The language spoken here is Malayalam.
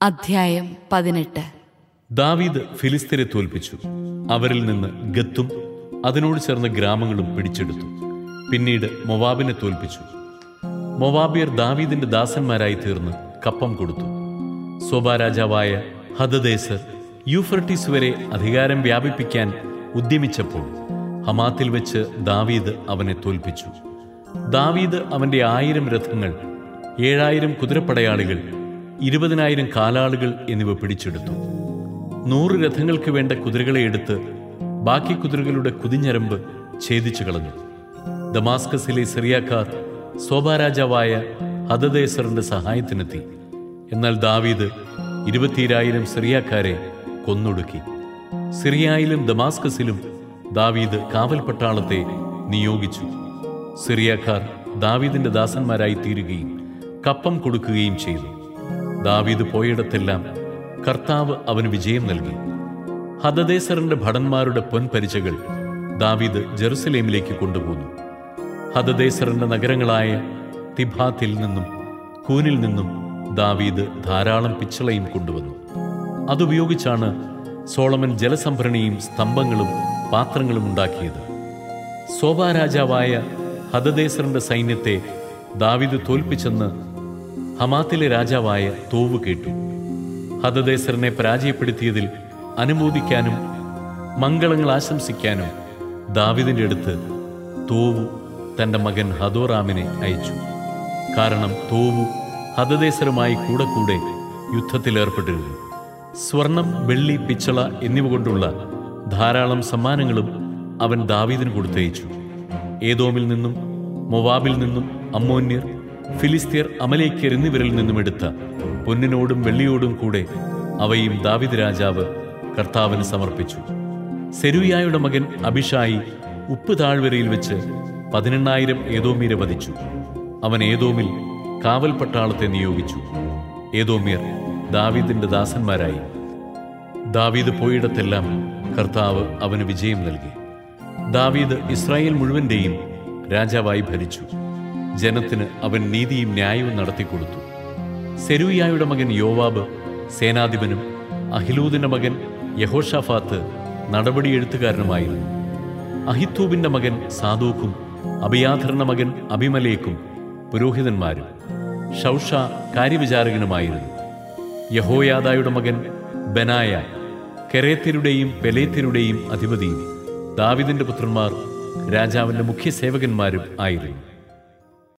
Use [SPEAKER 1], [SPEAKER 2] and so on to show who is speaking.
[SPEAKER 1] അധ്യായം പതിനെട്ട്
[SPEAKER 2] ദാവീദ് ഫിലിസ്തീനെ തോൽപ്പിച്ചു അവരിൽ നിന്ന് ഗത്തും അതിനോട് ചേർന്ന ഗ്രാമങ്ങളും പിടിച്ചെടുത്തു പിന്നീട് മൊവാബിനെ തോൽപ്പിച്ചു മൊവാബിയർ ദാവീദിന്റെ ദാസന്മാരായി തീർന്ന് കപ്പം കൊടുത്തു സോബാ രാജാവായ ഹദദേസർ യൂഫർട്ടീസ് വരെ അധികാരം വ്യാപിപ്പിക്കാൻ ഉദ്യമിച്ചപ്പോൾ ഹമാത്തിൽ വെച്ച് ദാവീദ് അവനെ തോൽപ്പിച്ചു ദാവീദ് അവന്റെ ആയിരം രഥങ്ങൾ ഏഴായിരം കുതിരപ്പടയാളികൾ ഇരുപതിനായിരം കാലാളുകൾ എന്നിവ പിടിച്ചെടുത്തു നൂറ് രഥങ്ങൾക്ക് വേണ്ട കുതിരകളെ എടുത്ത് ബാക്കി കുതിരകളുടെ കുതിഞ്ഞരമ്പ് ഛേദിച്ചു കളഞ്ഞു ദമാസ്കസിലെ സിറിയാക്കാർ സോബാരാജാവായ ഹദദേസറിന്റെ സഹായത്തിനെത്തി എന്നാൽ ദാവീദ് ഇരുപത്തിരായിരം സിറിയാക്കാരെ കൊന്നൊടുക്കി സിറിയായിലും ദമാസ്കസിലും ദാവീദ് കാവൽ പട്ടാളത്തെ നിയോഗിച്ചു സിറിയാക്കാർ ദാവീദിന്റെ ദാസന്മാരായി തീരുകയും കപ്പം കൊടുക്കുകയും ചെയ്തു ദാവീദ് പോയിടത്തെല്ലാം കർത്താവ് അവന് വിജയം നൽകി ഹദദേസറിന്റെ ഭടന്മാരുടെ പൊൻപരിചകൾ ദാവീദ് ജെറുസലേമിലേക്ക് കൊണ്ടുപോന്നു ഹദദേസറിന്റെ നഗരങ്ങളായ തിബാത്തിൽ നിന്നും കൂനിൽ നിന്നും ദാവീദ് ധാരാളം പിച്ചളയും കൊണ്ടുവന്നു അതുപയോഗിച്ചാണ് സോളമൻ ജലസംഭരണിയും സ്തംഭങ്ങളും പാത്രങ്ങളും ഉണ്ടാക്കിയത് സോബാ രാജാവായ ഹദദേസറിന്റെ സൈന്യത്തെ ദാവീദ് തോൽപ്പിച്ചെന്ന് ഹമാത്തിലെ രാജാവായ തോവ് കേട്ടു ഹദദേസറിനെ പരാജയപ്പെടുത്തിയതിൽ അനുമോദിക്കാനും മംഗളങ്ങൾ ആശംസിക്കാനും ദാവിദിന്റെ അടുത്ത് തോവു തന്റെ മകൻ ഹദോറാമിനെ അയച്ചു കാരണം തോവു ഹദദേസറുമായി കൂടെ കൂടെ യുദ്ധത്തിലേർപ്പെട്ടിരുന്നു സ്വർണം വെള്ളി പിച്ചള എന്നിവ കൊണ്ടുള്ള ധാരാളം സമ്മാനങ്ങളും അവൻ ദാവീദിന് കൊടുത്തയച്ചു ഏതോമിൽ നിന്നും മൊവാബിൽ നിന്നും അമ്മോന്യർ ഫിലിസ്തീർ അമലേക്കർ എന്നിവരിൽ നിന്നും എടുത്ത പൊന്നിനോടും വെള്ളിയോടും കൂടെ അവയും ദാവിദ് രാജാവ് കർത്താവിന് സമർപ്പിച്ചു സെരുയായുടെ മകൻ അഭിഷായി ഉപ്പ് താഴ്വരയിൽ വെച്ച് പതിനെണ്ണായിരം ഏതോമീരെ വധിച്ചു അവൻ ഏതോമിൽ കാവൽ പട്ടാളത്തെ നിയോഗിച്ചു ഏതോമിയർ ദാവീദിന്റെ ദാസന്മാരായി ദാവീദ് പോയിടത്തെല്ലാം കർത്താവ് അവന് വിജയം നൽകി ദാവീദ് ഇസ്രായേൽ മുഴുവന്റെയും രാജാവായി ഭരിച്ചു ജനത്തിന് അവൻ നീതിയും ന്യായവും നടത്തിക്കൊടുത്തു സെരൂയായുടെ മകൻ യോവാബ് സേനാധിപനും അഹിലൂദിന്റെ മകൻ യഹോഷാഫാത്ത് നടപടി എഴുത്തുകാരനുമായിരുന്നു അഹിത്തൂബിന്റെ മകൻ സാദൂക്കും അബിയാധറിന്റെ മകൻ അഭിമലേക്കും പുരോഹിതന്മാരും ഷൗഷ കാര്യവിചാരകനുമായിരുന്നു യഹോയാദായുടെ മകൻ ബനായ കെരേത്യരുടെയും പെലേത്യരുടെയും അധിപതിയും ദാവിദിന്റെ പുത്രന്മാർ രാജാവിന്റെ മുഖ്യ സേവകന്മാരും ആയിരുന്നു